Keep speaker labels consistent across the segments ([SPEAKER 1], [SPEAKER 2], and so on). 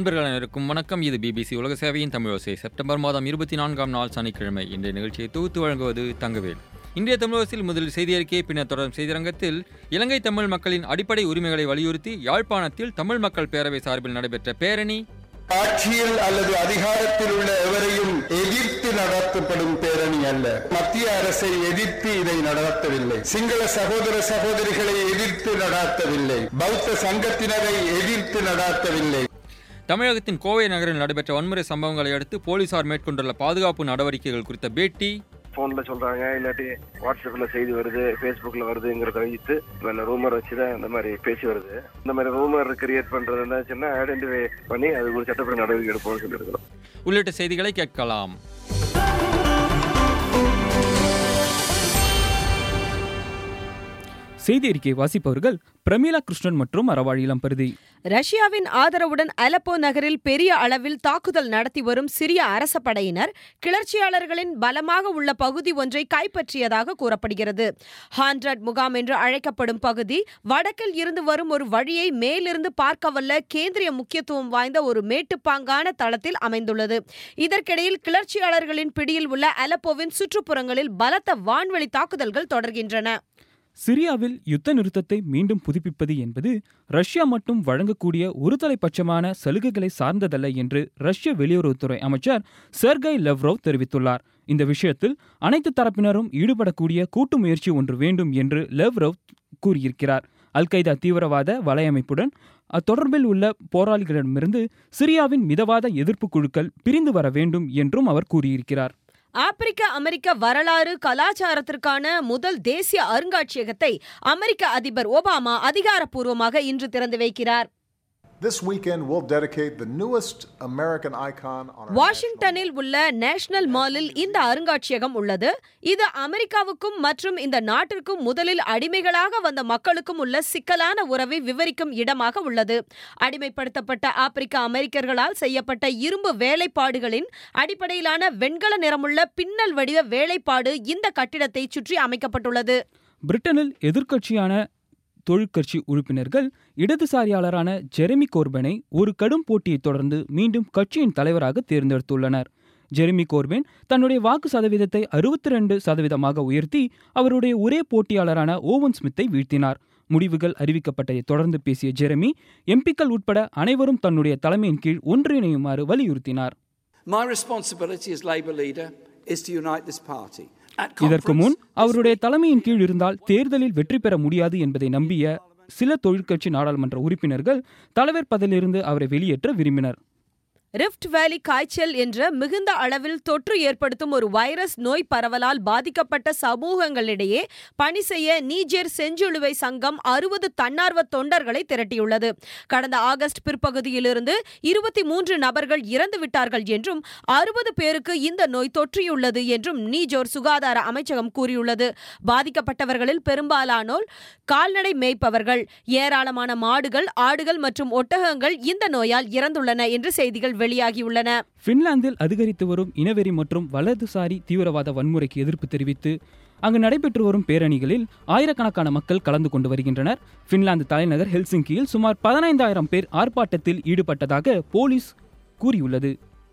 [SPEAKER 1] நண்பர்கள் அனைவருக்கும் வணக்கம் இது பிபிசி உலக சேவையின் தமிழோசை செப்டம்பர் மாதம் இருபத்தி நான்காம் நாள் சனிக்கிழமை இன்றைய நிகழ்ச்சியை தொகுத்து வழங்குவது தங்கவேல் இன்றைய தமிழோசில் முதலில் செய்தி அறிக்கையை பின்னர் தொடரும் செய்திரங்கத்தில் இலங்கை தமிழ் மக்களின் அடிப்படை உரிமைகளை வலியுறுத்தி யாழ்ப்பாணத்தில் தமிழ் மக்கள் பேரவை சார்பில் நடைபெற்ற பேரணி
[SPEAKER 2] ஆட்சியில் அல்லது அதிகாரத்தில் உள்ள எவரையும் எதிர்த்து நடத்தப்படும் பேரணி அல்ல மத்திய அரசை எதிர்த்து இதை நடத்தவில்லை சிங்கள சகோதர சகோதரிகளை எதிர்த்து நடாத்தவில்லை பௌத்த சங்கத்தினரை எதிர்த்து நடாத்தவில்லை
[SPEAKER 1] தமிழகத்தின் கோவை நகரில் நடைபெற்ற வன்முறை சம்பவங்களை அடுத்து போலீசார் மேற்கொண்டுள்ள பாதுகாப்பு நடவடிக்கைகள் குறித்த பேட்டி
[SPEAKER 3] ஃபோன்ல சொல்றாங்க இல்லாட்டி வாட்ஸ்அப்ல செய்தி வருது ஃபேஸ்புக்ல வருதுங்கிறத வைத்து நல்ல ரூமர் வச்சு தான் இந்த மாதிரி பேசி வருது இந்த மாதிரி ரூமர் கிரியேட் பண்றது என்னாச்சுன்னா ஐடென்டிஃபை பண்ணி அது ஒரு சட்டப்படி நடவடிக்கை எடுப்போம்னு சொல்லியிருக்கிறோம்
[SPEAKER 1] உள்ளிட்ட செய்திகளை கேட்கலாம்
[SPEAKER 4] செய்தி அறிக்கை வாசிப்பவர்கள் பிரமீளா கிருஷ்ணன் மற்றும் அறவாழி இளம்பருதி
[SPEAKER 5] ரஷ்யாவின் ஆதரவுடன் அலப்போ நகரில் பெரிய அளவில் தாக்குதல் நடத்தி வரும் சிரிய அரச படையினர் கிளர்ச்சியாளர்களின் பலமாக உள்ள பகுதி ஒன்றை கைப்பற்றியதாக கூறப்படுகிறது ஹாண்ட்ரட் முகாம் என்று அழைக்கப்படும் பகுதி வடக்கில் இருந்து வரும் ஒரு வழியை மேலிருந்து பார்க்கவல்ல கேந்திரிய முக்கியத்துவம் வாய்ந்த ஒரு மேட்டுப்பாங்கான தளத்தில் அமைந்துள்ளது இதற்கிடையில் கிளர்ச்சியாளர்களின் பிடியில் உள்ள அலப்போவின் சுற்றுப்புறங்களில் பலத்த வான்வழி தாக்குதல்கள் தொடர்கின்றன
[SPEAKER 4] சிரியாவில் யுத்த நிறுத்தத்தை மீண்டும் புதுப்பிப்பது என்பது ரஷ்யா மட்டும் வழங்கக்கூடிய ஒருதலைப்பட்சமான சலுகைகளை சார்ந்ததல்ல என்று ரஷ்ய வெளியுறவுத்துறை அமைச்சர் செர்கை லெவ்ரோவ் தெரிவித்துள்ளார் இந்த விஷயத்தில் அனைத்து தரப்பினரும் ஈடுபடக்கூடிய கூட்டு முயற்சி ஒன்று வேண்டும் என்று லெவ்ரோவ் கூறியிருக்கிறார் அல் கைதா தீவிரவாத வலையமைப்புடன் அத்தொடர்பில் உள்ள போராளிகளிடமிருந்து சிரியாவின் மிதவாத எதிர்ப்பு குழுக்கள் பிரிந்து வர வேண்டும் என்றும் அவர் கூறியிருக்கிறார்
[SPEAKER 5] ஆப்பிரிக்க அமெரிக்க வரலாறு கலாச்சாரத்திற்கான முதல் தேசிய அருங்காட்சியகத்தை அமெரிக்க அதிபர் ஒபாமா அதிகாரப்பூர்வமாக இன்று திறந்து வைக்கிறார்
[SPEAKER 6] This weekend, we'll dedicate the newest American icon on our
[SPEAKER 5] வாஷிங்டனில் உள்ள நேஷனல் மாலில் இந்த அருங்காட்சியகம் உள்ளது இது அமெரிக்காவுக்கும் மற்றும் இந்த நாட்டிற்கும் முதலில் அடிமைகளாக வந்த மக்களுக்கும் உள்ள சிக்கலான உறவை விவரிக்கும் இடமாக உள்ளது அடிமைப்படுத்தப்பட்ட ஆப்பிரிக்க அமெரிக்கர்களால் செய்யப்பட்ட இரும்பு வேலைப்பாடுகளின் அடிப்படையிலான வெண்கல நிறமுள்ள பின்னல் வடிவ வேலைப்பாடு இந்த கட்டிடத்தை சுற்றி அமைக்கப்பட்டுள்ளது
[SPEAKER 4] பிரிட்டனில் எதிர்க்கட்சியான தொழிற்கட்சி உறுப்பினர்கள் இடதுசாரியாளரான ஜெரெமி கோர்பனை ஒரு கடும் போட்டியைத் தொடர்ந்து மீண்டும் கட்சியின் தலைவராக தேர்ந்தெடுத்துள்ளனர் ஜெரெமி கோர்பென் தன்னுடைய வாக்கு சதவீதத்தை அறுபத்தி ரெண்டு சதவீதமாக உயர்த்தி அவருடைய ஒரே போட்டியாளரான ஓவன் ஸ்மித்தை வீழ்த்தினார் முடிவுகள் அறிவிக்கப்பட்டதை தொடர்ந்து பேசிய ஜெரெமி எம்பிக்கள் உட்பட அனைவரும் தன்னுடைய தலைமையின் கீழ் ஒன்றிணையுமாறு வலியுறுத்தினார்
[SPEAKER 7] My responsibility as Labour leader is to unite this party. At
[SPEAKER 4] இதற்கு
[SPEAKER 7] conference
[SPEAKER 4] முன் அவருடைய தலைமையின் கீழ் இருந்தால் தேர்தலில் வெற்றி பெற முடியாது என்பதை நம்பிய சில தொழிற்கட்சி நாடாளுமன்ற உறுப்பினர்கள் தலைவர் பதவியிலிருந்து அவரை வெளியேற்ற விரும்பினர்
[SPEAKER 5] ரிஃப்ட் வேலி காய்ச்சல் என்ற மிகுந்த அளவில் தொற்று ஏற்படுத்தும் ஒரு வைரஸ் நோய் பரவலால் பாதிக்கப்பட்ட சமூகங்களிடையே பணி செய்ய நீஜர் செஞ்சிலுவை சங்கம் அறுபது தன்னார்வ தொண்டர்களை திரட்டியுள்ளது கடந்த ஆகஸ்ட் பிற்பகுதியிலிருந்து இருபத்தி மூன்று நபர்கள் இறந்து விட்டார்கள் என்றும் அறுபது பேருக்கு இந்த நோய் தொற்றியுள்ளது என்றும் நீஜோர் சுகாதார அமைச்சகம் கூறியுள்ளது பாதிக்கப்பட்டவர்களில் பெரும்பாலானோர் கால்நடை மேய்ப்பவர்கள் ஏராளமான மாடுகள் ஆடுகள் மற்றும் ஒட்டகங்கள் இந்த நோயால் இறந்துள்ளன என்று செய்திகள் வெளியாகியுள்ளன
[SPEAKER 4] பின்லாந்தில் அதிகரித்து வரும் இனவெறி மற்றும் வலதுசாரி தீவிரவாத வன்முறைக்கு எதிர்ப்பு தெரிவித்து அங்கு நடைபெற்று வரும் பேரணிகளில் ஆயிரக்கணக்கான மக்கள் கலந்து கொண்டு வருகின்றனர் பின்லாந்து தலைநகர் ஹெல்சிங்கியில் சுமார் பதினைந்தாயிரம் பேர் ஆர்ப்பாட்டத்தில் ஈடுபட்டதாக போலீஸ் கூறியுள்ளது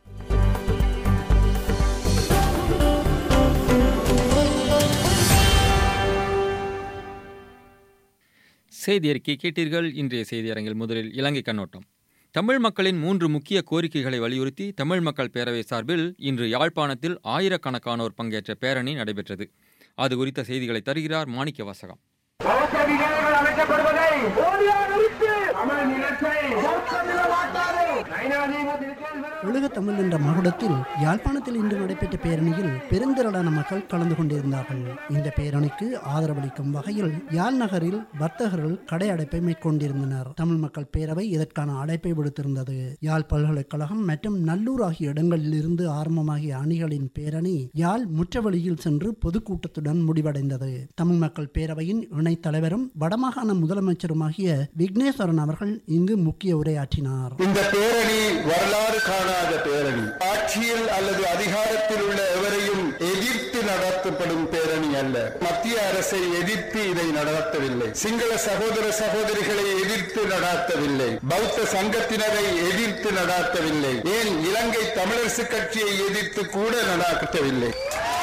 [SPEAKER 1] செய்தி அறிக்கை கேட்டீர்கள் இன்றைய செய்தி அரங்கில் முதலில் இலங்கை கண்ணோட்டம் தமிழ் மக்களின் மூன்று முக்கிய கோரிக்கைகளை வலியுறுத்தி தமிழ் மக்கள் பேரவை சார்பில் இன்று யாழ்ப்பாணத்தில் ஆயிரக்கணக்கானோர் பங்கேற்ற பேரணி நடைபெற்றது அது குறித்த செய்திகளை தருகிறார் மாணிக்க வாசகம்
[SPEAKER 8] உலக தமிழ் என்ற மகுடத்தில் யாழ்ப்பாணத்தில் இன்று நடைபெற்ற பேரணியில் பெருந்திரளான மக்கள் கலந்து கொண்டிருந்தார்கள் இந்த பேரணிக்கு ஆதரவளிக்கும் வகையில் யாழ் நகரில் வர்த்தகர்கள் கடை அடைப்பை மேற்கொண்டிருந்தனர் தமிழ் மக்கள் பேரவை இதற்கான அழைப்பை விடுத்திருந்தது யாழ் பல்கலைக்கழகம் மற்றும் நல்லூர் ஆகிய இடங்களில் இருந்து ஆரம்பமாகிய அணிகளின் பேரணி யாழ் முற்றவழியில் சென்று பொதுக்கூட்டத்துடன் முடிவடைந்தது தமிழ் மக்கள் பேரவையின் இணைத் தலைவரும் வடமாகாண முதலமைச்சருமாகிய விக்னேஸ்வரன் அவர்கள் இங்கு முக்கிய உரையாற்றினார்
[SPEAKER 2] இந்த பேரணி வரலாறு காண காணாத பேரணி ஆட்சியில் அல்லது அதிகாரத்தில் உள்ள எவரையும் எதிர்த்து நடத்தப்படும் பேரணி அல்ல மத்திய அரசை எதிர்த்து இதை நடத்தவில்லை சிங்கள சகோதர சகோதரிகளை எதிர்த்து நடாத்தவில்லை பௌத்த சங்கத்தினரை எதிர்த்து நடாத்தவில்லை ஏன் இலங்கை தமிழரசு கட்சியை எதிர்த்து கூட நடாத்தவில்லை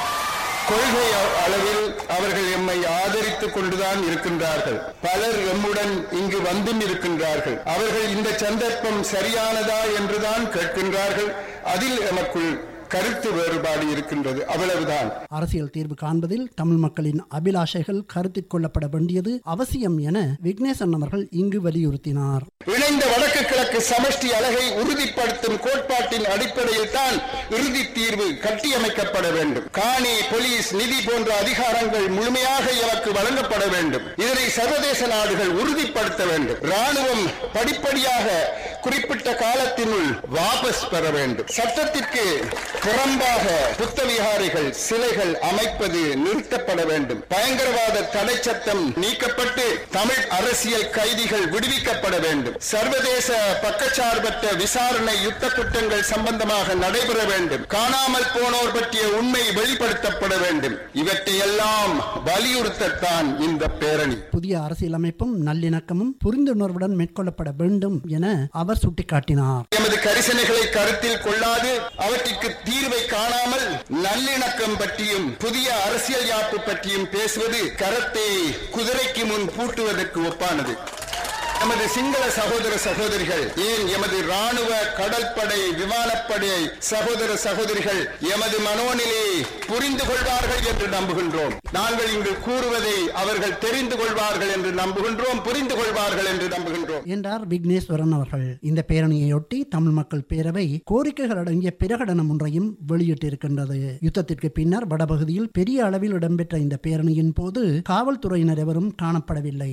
[SPEAKER 2] கொள்கை அ- அளவில் அவர்கள் எம்மை ஆதரித்துக் கொண்டுதான் இருக்கின்றார்கள் பலர் எம்முடன் இங்கு வந்தும் இருக்கின்றார்கள் அவர்கள் இந்த சந்தர்ப்பம் சரியானதா என்றுதான் கேட்கின்றார்கள் அதில் எமக்குள் கருத்து வேறுபாடு இருக்கின்றது அவ்வளவுதான்
[SPEAKER 8] அரசியல் தீர்வு காண்பதில் தமிழ் மக்களின் அபிலாஷைகள் கருத்தில் கொள்ளப்பட வேண்டியது அவசியம் என விக்னேசன் அவர்கள் இங்கு வலியுறுத்தினார்
[SPEAKER 2] இணைந்த வடக்கு கிழக்கு சமஷ்டி அழகை உறுதிப்படுத்தும் கோட்பாட்டின் அடிப்படையில் தான் இறுதி தீர்வு கட்டியமைக்கப்பட வேண்டும் காணி போலீஸ் நிதி போன்ற அதிகாரங்கள் முழுமையாக எமக்கு வழங்கப்பட வேண்டும் இதனை சர்வதேச நாடுகள் உறுதிப்படுத்த வேண்டும் ராணுவம் படிப்படியாக குறிப்பிட்ட காலத்தினுள் வாபஸ் பெற வேண்டும் சட்டத்திற்கு புறம்பாக புத்தவிகாரிகள் சிலைகள் அமைப்பது நிறுத்தப்பட வேண்டும் பயங்கரவாத தடை சட்டம் நீக்கப்பட்டு தமிழ் அரசியல் கைதிகள் விடுவிக்கப்பட வேண்டும் சர்வதேச பக்கச்சார்பற்ற விசாரணை யுத்த குற்றங்கள் சம்பந்தமாக நடைபெற வேண்டும் காணாமல் போனோர் பற்றிய உண்மை வெளிப்படுத்தப்பட வேண்டும் இவற்றையெல்லாம் வலியுறுத்தத்தான் இந்த பேரணி
[SPEAKER 8] புதிய அரசியலமைப்பும் நல்லிணக்கமும் புரிந்துணர்வுடன் மேற்கொள்ளப்பட வேண்டும் என அவர் சுட்டிக்காட்டினார்
[SPEAKER 2] எமது கரிசனைகளை கருத்தில் கொள்ளாது அவற்றிற்கு தீர்வை காணாமல் நல்லிணக்கம் பற்றியும் புதிய அரசியல் யாப்பு பற்றியும் பேசுவது கரத்தை குதிரைக்கு முன் பூட்டுவதற்கு ஒப்பானது எமது சிங்கள சகோதர சகோதரிகள் ஏன் எமது ராணுவ கடற்படை விமானப்படை சகோதர சகோதரிகள் எமது மனோநிலையை புரிந்து கொள்வார்கள் என்று நம்புகின்றோம் நாங்கள் இங்கு கூறுவதை அவர்கள் தெரிந்து கொள்வார்கள் என்று நம்புகின்றோம் புரிந்து கொள்வார்கள் என்று நம்புகின்றோம்
[SPEAKER 8] என்றார் விக்னேஸ்வரன் அவர்கள் இந்த பேரணியையொட்டி தமிழ் மக்கள் பேரவை கோரிக்கைகள் அடங்கிய பிரகடனம் ஒன்றையும் வெளியிட்டிருக்கின்றது யுத்தத்திற்கு பின்னர் வடபகுதியில் பெரிய அளவில் இடம்பெற்ற இந்த பேரணியின் போது காவல்துறையினர் எவரும் காணப்படவில்லை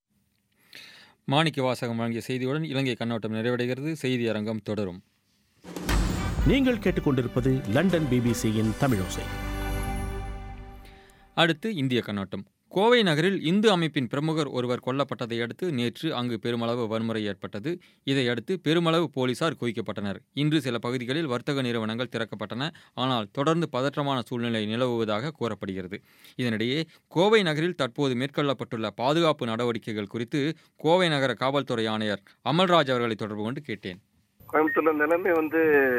[SPEAKER 1] மாணிக்க வாசகம் வழங்கிய செய்தியுடன் இலங்கை கண்ணோட்டம் நிறைவடைகிறது செய்தி அரங்கம் தொடரும்
[SPEAKER 9] நீங்கள் கேட்டுக்கொண்டிருப்பது லண்டன் பிபிசியின் தமிழோசை
[SPEAKER 1] அடுத்து இந்திய கண்ணோட்டம் கோவை நகரில் இந்து அமைப்பின் பிரமுகர் ஒருவர் கொல்லப்பட்டதை அடுத்து நேற்று அங்கு பெருமளவு வன்முறை ஏற்பட்டது இதையடுத்து பெருமளவு போலீசார் குவிக்கப்பட்டனர் இன்று சில பகுதிகளில் வர்த்தக நிறுவனங்கள் திறக்கப்பட்டன ஆனால் தொடர்ந்து பதற்றமான சூழ்நிலை நிலவுவதாக கூறப்படுகிறது இதனிடையே கோவை நகரில் தற்போது மேற்கொள்ளப்பட்டுள்ள பாதுகாப்பு நடவடிக்கைகள் குறித்து கோவை நகர காவல்துறை ஆணையர் அமல்ராஜ் அவர்களை தொடர்பு கொண்டு கேட்டேன்
[SPEAKER 3] கோயம்புத்தூர்ல நிலைமை வந்து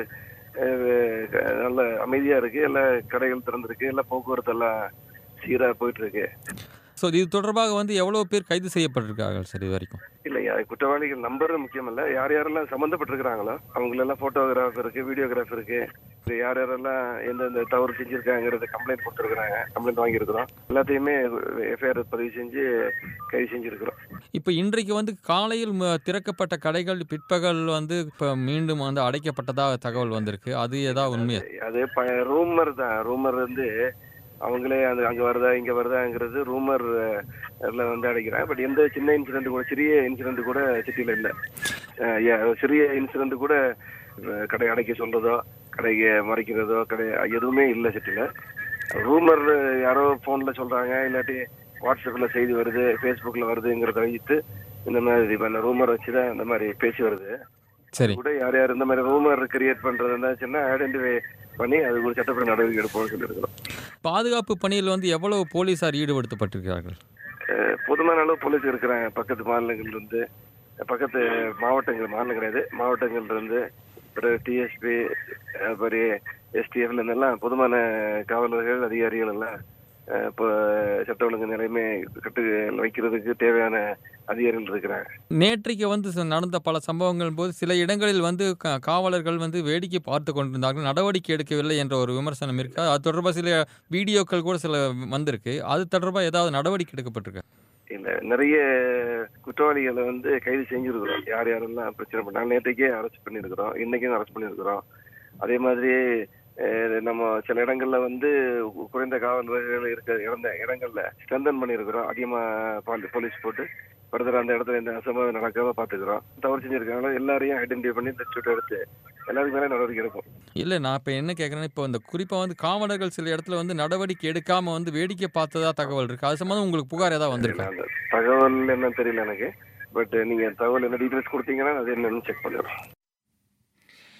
[SPEAKER 3] அஹ், நல்ல அமைதியா இருக்கு எல்லா கடைகள் திறந்திருக்கு எல்லா போக்குவரத்து எல்லாம் சீரா போயிட்டு இருக்கு
[SPEAKER 1] ஸோ இது தொடர்பாக வந்து எவ்வளோ பேர் கைது செய்யப்பட்டிருக்கார்கள் சார் இது வரைக்கும்
[SPEAKER 3] இல்லையா குற்றவாளிகள் நம்பர் முக்கியம் இல்ல யார் யாரெல்லாம் சம்மந்தப்பட்டிருக்கிறாங்களோ அவங்களெல்லாம் போட்டோகிராஃப் இருக்கு வீடியோகிராஃப் இருக்கு இது யார் யாரெல்லாம் எந்தெந்த தவறு செஞ்சிருக்காங்கிறத கம்ப்ளைண்ட் கொடுத்துருக்காங்க கம்ப்ளைண்ட் வாங்கியிருக்கிறோம் எல்லாத்தையுமே எஃப்ஐஆர் பதிவு செஞ்சு கைது செஞ்சிருக்கிறோம்
[SPEAKER 1] இப்போ இன்றைக்கு வந்து காலையில் ம- திறக்கப்பட்ட கடைகள் பிற்பகல் வந்து இப்போ மீண்டும் வந்து அடைக்கப்பட்டதாக தகவல் வந்திருக்கு அது ஏதாவது உண்மையா
[SPEAKER 3] அது ரூமர் தான் ரூமர் வந்து அவங்களே அது அங்க வருதா இங்க வருதாங்கிறது ரூமர் வந்து அடைக்கிறாங்க பட் எந்த சின்ன இன்சிடென்ட் கூட சிறிய இன்சிடென்ட் கூட சிட்டில இல்ல அஹ் yeah, சிறிய இன்சிடென்ட் கூட அஹ் கடை அடைக்க சொல்றதோ கடையை மறைக்கிறதோ கடை எதுவுமே இல்ல சிட்டில ரூமர் யாரோ போன்ல சொல்றாங்க இல்லாட்டி வாட்ஸ்அப்ல செய்தி வருது ஃபேஸ்புக்ல வருதுங்கிறத வைத்து இந்த மாதிரி இப்ப ரூமர் வச்சுதான் இந்த மாதிரி பேசி வருது
[SPEAKER 1] சரி
[SPEAKER 3] கூட யார் யார் இந்த மாதிரி ரூமர் கிரியேட் பண்றது இருந்துச்சுன்னா ஐடென்டிஃபை பண்ணி அது ஒரு சட்டப்படி நடவடிக்கை எடுப்போம்னு சொல்லியிருக்கிறோம்
[SPEAKER 1] பாதுகாப்பு பணியில் வந்து எவ்வளவு போலீசார் ஈடுபடுத்தப்பட்டிருக்கிறார்கள்
[SPEAKER 3] அஹ் போதுமான அளவு போலீஸ் இருக்கிறாங்க பக்கத்து மாநிலங்கள்ல இருந்து பக்கத்து மாவட்டங்கள் மாநிலம் கிடையாது மாவட்டங்கள்ல இருந்து பிறகு டிஎஸ்பி மாதிரி எஸ்டிஎஃப்ல இருந்தெல்லாம் பொதுமான காவலர்கள் அதிகாரிகள் எல்லாம் அஹ் இப்போ சட்ட ஒழுங்கு நிலைமை கட்டு வைக்கிறதுக்கு தேவையான அதிகாரிகள் இருக்கிறாங்க
[SPEAKER 1] நேற்றைக்கு வந்து ச- நடந்த பல சம்பவங்கள் போது சில இடங்களில் வந்து க- காவலர்கள் வந்து வேடிக்கை பார்த்து கொண்டிருந்தார்கள் நடவடிக்கை எடுக்கவில்லை என்ற ஒரு விமர்சனம் இருக்கு அது தொடர்பாக சில வீடியோக்கள் கூட சில வந்திருக்கு அது தொடர்பாக ஏதாவது நடவடிக்கை எடுக்கப்பட்டிருக்கு
[SPEAKER 3] இல்ல நிறைய குற்றவாளிகளை வந்து கைது செஞ்சிருக்கிறோம் யார் யாரெல்லாம் பிரச்சனை பண்ணாங்க நேற்றைக்கே அரெஸ்ட் பண்ணியிருக்கிறோம் இன்னைக்கும் அரெஸ்ட் பண்ணியிருக்கிறோம் அதே மாதிரி அஹ், நம்ம சில இடங்கள்ல வந்து கு- குறைந்த காவலர்கள் இருக்க இறந்த இடங்கள்ல ஸ்ட்ரென்தன் பண்ணியிருக்கிறோம் அதிகமா பாலி- போலீஸ் போட்டு ஃபர்தர் அந்த இடத்துல எந்த அசம்பாவிதம் நடக்காம பாத்துக்கிறோம் தவறு செஞ்சிருக்காங்களோ எல்லாரையும் ஐடென்டிஃபை பண்ணி தச்சுட்டு எடுத்து எல்லாருக்கும் மேலே நடவடிக்கை எடுப்போம்
[SPEAKER 1] இல்லை நான் இப்போ என்ன கேட்குறேன்னா இப்போ இந்த குறிப்பாக வந்து காவலர்கள் சில இடத்துல வந்து நடவடிக்கை எடுக்காமல் வந்து வேடிக்கை பார்த்ததா தகவல் இருக்குது அது சம்மந்தம் உங்களுக்கு புகார் ஏதாவது வந்திருக்கா
[SPEAKER 3] அந்த தகவல் என்னன்னு தெரியல எனக்கு பட் நீங்க தகவல் என்ன டீட்டெயில்ஸ் கொடுத்தீங்கன்னா அது என்னன்னு செக் பண்ணிடுறோம்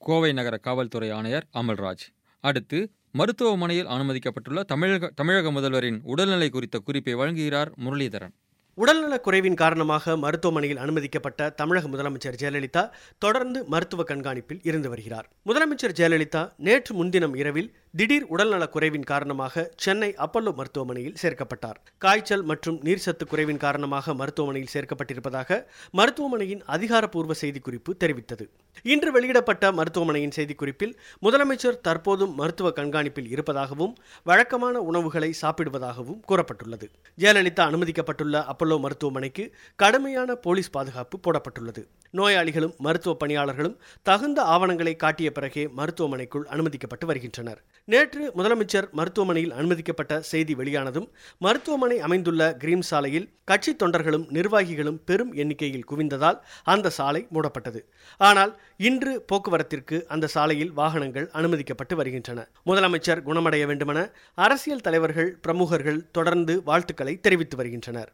[SPEAKER 1] கோவை நகர காவல்துறை ஆணையர் அமல்ராஜ் அடுத்து மருத்துவமனையில் அனுமதிக்கப்பட்டுள்ள தமிழக தமிழக முதல்வரின் உடல்நிலை குறித்த குறிப்பை வழங்குகிறார் முரளிதரன்
[SPEAKER 10] உடல்நலக் குறைவின் காரணமாக மருத்துவமனையில் அனுமதிக்கப்பட்ட தமிழக முதலமைச்சர் ஜெயலலிதா தொடர்ந்து மருத்துவ கண்காணிப்பில் இருந்து வருகிறார் முதலமைச்சர் ஜெயலலிதா நேற்று முன்தினம் இரவில் திடீர் உடல்நலக் குறைவின் காரணமாக சென்னை அப்பல்லோ மருத்துவமனையில் சேர்க்கப்பட்டார் காய்ச்சல் மற்றும் நீர்சத்து குறைவின் காரணமாக மருத்துவமனையில் சேர்க்கப்பட்டிருப்பதாக மருத்துவமனையின் அதிகாரப்பூர்வ செய்திக்குறிப்பு தெரிவித்தது இன்று வெளியிடப்பட்ட மருத்துவமனையின் செய்திக்குறிப்பில் முதலமைச்சர் தற்போதும் மருத்துவ கண்காணிப்பில் இருப்பதாகவும் வழக்கமான உணவுகளை சாப்பிடுவதாகவும் கூறப்பட்டுள்ளது ஜெயலலிதா அனுமதிக்கப்பட்டுள்ள அப்பல்லோ மருத்துவமனைக்கு கடுமையான போலீஸ் பாதுகாப்பு போடப்பட்டுள்ளது நோயாளிகளும் மருத்துவ பணியாளர்களும் தகுந்த ஆவணங்களை காட்டிய பிறகே மருத்துவமனைக்குள் அனுமதிக்கப்பட்டு வருகின்றனர் நேற்று முதலமைச்சர் மருத்துவமனையில் அனுமதிக்கப்பட்ட செய்தி வெளியானதும் மருத்துவமனை அமைந்துள்ள கிரீம் சாலையில் கட்சி தொண்டர்களும் நிர்வாகிகளும் பெரும் எண்ணிக்கையில் குவிந்ததால் அந்த சாலை மூடப்பட்டது ஆனால் இன்று போக்குவரத்திற்கு அந்த சாலையில் வாகனங்கள் அனுமதிக்கப்பட்டு வருகின்றன முதலமைச்சர் குணமடைய வேண்டுமென அரசியல் தலைவர்கள் பிரமுகர்கள் தொடர்ந்து வாழ்த்துக்களை தெரிவித்து வருகின்றனர்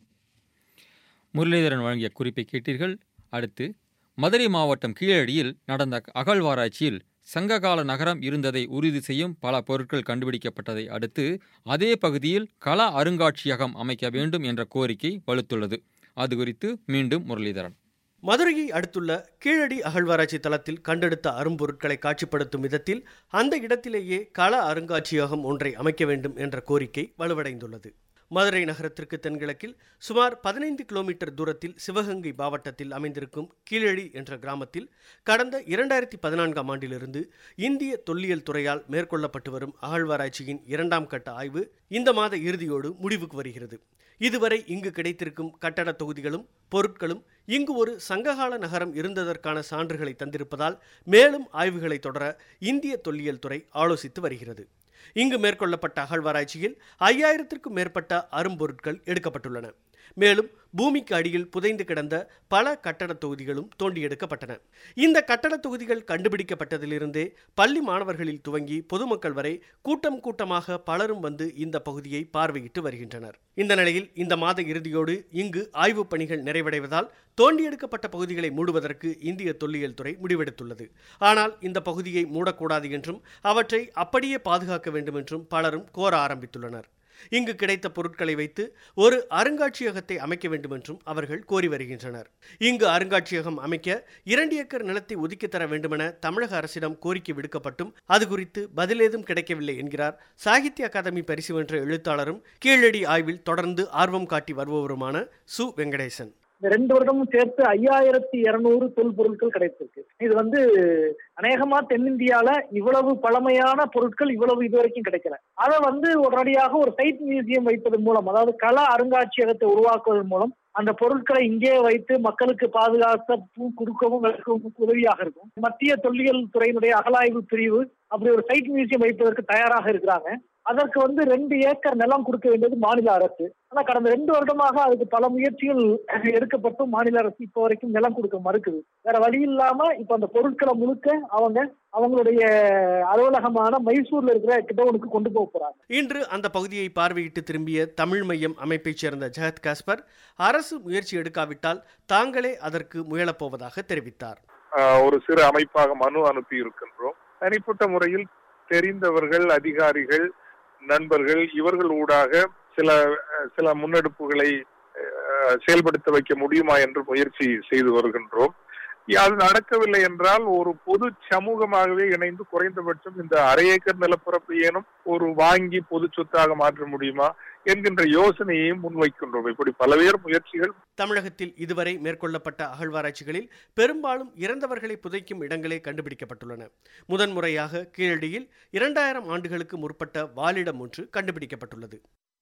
[SPEAKER 1] முரளிதரன் வழங்கிய குறிப்பை கேட்டீர்கள் அடுத்து மதுரை மாவட்டம் கீழடியில் நடந்த அகழ்வாராய்ச்சியில் சங்ககால நகரம் இருந்ததை உறுதி செய்யும் பல பொருட்கள் கண்டுபிடிக்கப்பட்டதை அடுத்து அதே பகுதியில் கல அருங்காட்சியகம் அமைக்க வேண்டும் என்ற கோரிக்கை வலுத்துள்ளது அது குறித்து மீண்டும் முரளிதரன்
[SPEAKER 10] மதுரையை அடுத்துள்ள கீழடி அகழ்வாராய்ச்சி தளத்தில் கண்டெடுத்த அரும்பொருட்களை காட்சிப்படுத்தும் விதத்தில் அந்த இடத்திலேயே கள அருங்காட்சியகம் ஒன்றை அமைக்க வேண்டும் என்ற கோரிக்கை வலுவடைந்துள்ளது மதுரை நகரத்திற்கு தென்கிழக்கில் சுமார் பதினைந்து கிலோமீட்டர் தூரத்தில் சிவகங்கை மாவட்டத்தில் அமைந்திருக்கும் கீழடி என்ற கிராமத்தில் கடந்த இரண்டாயிரத்தி பதினான்காம் ஆண்டிலிருந்து இந்திய தொல்லியல் துறையால் மேற்கொள்ளப்பட்டு வரும் அகழ்வாராய்ச்சியின் இரண்டாம் கட்ட ஆய்வு இந்த மாத இறுதியோடு முடிவுக்கு வருகிறது இதுவரை இங்கு கிடைத்திருக்கும் கட்டட தொகுதிகளும் பொருட்களும் இங்கு ஒரு சங்ககால நகரம் இருந்ததற்கான சான்றுகளை தந்திருப்பதால் மேலும் ஆய்வுகளை தொடர இந்திய தொல்லியல் துறை ஆலோசித்து வருகிறது இங்கு மேற்கொள்ளப்பட்ட அகழ்வாராய்ச்சியில் ஐயாயிரத்திற்கும் மேற்பட்ட அரும்பொருட்கள் எடுக்கப்பட்டுள்ளன மேலும் பூமிக்கு அடியில் புதைந்து கிடந்த பல கட்டடத் தொகுதிகளும் தோண்டி எடுக்கப்பட்டன இந்த கட்டடத் தொகுதிகள் கண்டுபிடிக்கப்பட்டதிலிருந்தே பள்ளி மாணவர்களில் துவங்கி பொதுமக்கள் வரை கூட்டம் கூட்டமாக பலரும் வந்து இந்த பகுதியை பார்வையிட்டு வருகின்றனர் இந்த நிலையில் இந்த மாத இறுதியோடு இங்கு ஆய்வுப் பணிகள் நிறைவடைவதால் தோண்டி எடுக்கப்பட்ட பகுதிகளை மூடுவதற்கு இந்திய தொல்லியல் துறை முடிவெடுத்துள்ளது ஆனால் இந்த பகுதியை மூடக்கூடாது என்றும் அவற்றை அப்படியே பாதுகாக்க வேண்டும் என்றும் பலரும் கோர ஆரம்பித்துள்ளனர் இங்கு கிடைத்த பொருட்களை வைத்து ஒரு அருங்காட்சியகத்தை அமைக்க வேண்டும் என்றும் அவர்கள் கோரி வருகின்றனர் இங்கு அருங்காட்சியகம் அமைக்க இரண்டு ஏக்கர் நிலத்தை ஒதுக்கித் தர வேண்டுமென தமிழக அரசிடம் கோரிக்கை விடுக்கப்பட்டும் அது குறித்து பதிலேதும் கிடைக்கவில்லை என்கிறார் சாகித்ய அகாதமி பரிசு வென்ற எழுத்தாளரும் கீழடி ஆய்வில் தொடர்ந்து ஆர்வம் காட்டி வருபவருமான சு வெங்கடேசன்
[SPEAKER 11] இந்த ரெண்டு வருடமும் சேர்த்து ஐயாயிரத்தி இருநூறு தொல் பொருட்கள் கிடைத்திருக்கு இது வந்து அநேகமா தென்னிந்தியால இவ்வளவு பழமையான பொருட்கள் இவ்வளவு இதுவரைக்கும் கிடைக்கல அதை வந்து உடனடியாக ஒரு சைட் மியூசியம் வைப்பதன் மூலம் அதாவது கல அருங்காட்சியகத்தை உருவாக்குவதன் மூலம் அந்த பொருட்களை இங்கே வைத்து மக்களுக்கு பாதுகாக்க கொடுக்கவும் விளக்கவும் உதவியாக இருக்கும் மத்திய தொல்லியல் துறையினுடைய அகலாய்வு பிரிவு அப்படி ஒரு சைட் மியூசியம் வைப்பதற்கு தயாராக இருக்கிறாங்க அதற்கு வந்து ரெண்டு ஏக்கர் நிலம் கொடுக்க வேண்டியது மாநில அரசு ஆனா கடந்த ரெண்டு வருடமாக அதுக்கு பல முயற்சிகள் எடுக்கப்பட்டும் மாநில அரசு இப்போ வரைக்கும் நிலம் கொடுக்க மறுக்குது வேற வழி இல்லாம இப்ப அந்த பொருட்களை முழுக்க அவங்க அவங்களுடைய அலுவலகமான மைசூர்ல இருக்கிற கிட்டவனுக்கு கொண்டு போக போறாங்க
[SPEAKER 10] இன்று அந்த பகுதியை பார்வையிட்டு திரும்பிய தமிழ் மையம் அமைப்பைச் சேர்ந்த ஜெகத் காஸ்பர் அரசு முயற்சி எடுக்காவிட்டால் தாங்களே அதற்கு முயலப்போவதாக தெரிவித்தார்
[SPEAKER 12] ஒரு சிறு அமைப்பாக மனு அனுப்பி இருக்கின்றோம் தனிப்பட்ட முறையில் தெரிந்தவர்கள் அதிகாரிகள் நண்பர்கள் இவர்கள் ஊடாக சில சில முன்னெடுப்புகளை செயல்படுத்த வைக்க முடியுமா என்று முயற்சி செய்து வருகின்றோம் அது நடக்கவில்லை என்றால் ஒரு பொது சமூகமாகவே இணைந்து குறைந்தபட்சம் இந்த அரை ஏக்கர் நிலப்பரப்பு ஏனும் ஒரு வாங்கி பொது சொத்தாக மாற்ற முடியுமா என்கின்ற யோசனையையும் முன்வைக்கின்றோம் இப்படி பல்வேறு முயற்சிகள்
[SPEAKER 10] தமிழகத்தில் இதுவரை மேற்கொள்ளப்பட்ட அகழ்வாராய்ச்சிகளில் பெரும்பாலும் இறந்தவர்களை புதைக்கும் இடங்களே கண்டுபிடிக்கப்பட்டுள்ளன முதன்முறையாக கீழடியில் இரண்டாயிரம் ஆண்டுகளுக்கு முற்பட்ட வாழிடம் ஒன்று கண்டுபிடிக்கப்பட்டுள்ளது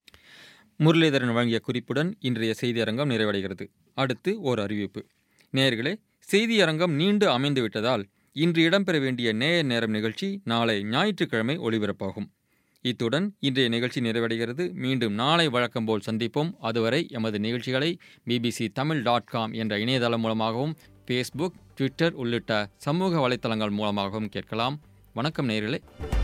[SPEAKER 1] முரளிதரன் வழங்கிய குறிப்புடன் இன்றைய செய்தியரங்கம் நிறைவடைகிறது அடுத்து ஓர் அறிவிப்பு நேயர்களே செய்தியரங்கம் நீண்டு அமைந்து விட்டதால் இன்று இடம்பெற வேண்டிய நேய நேரம் நிகழ்ச்சி நாளை ஞாயிற்றுக்கிழமை ஒளிபரப்பாகும் இத்துடன் இன்றைய நிகழ்ச்சி நிறைவடைகிறது மீண்டும் நாளை வழக்கம் போல் சந்திப்போம் அதுவரை எமது நிகழ்ச்சிகளை பிபிசி தமிழ் டாட் காம் என்ற இணையதளம் மூலமாகவும் ஃபேஸ்புக் ட்விட்டர் உள்ளிட்ட சமூக வலைத்தளங்கள் மூலமாகவும் கேட்கலாம் வணக்கம் நேயர்களே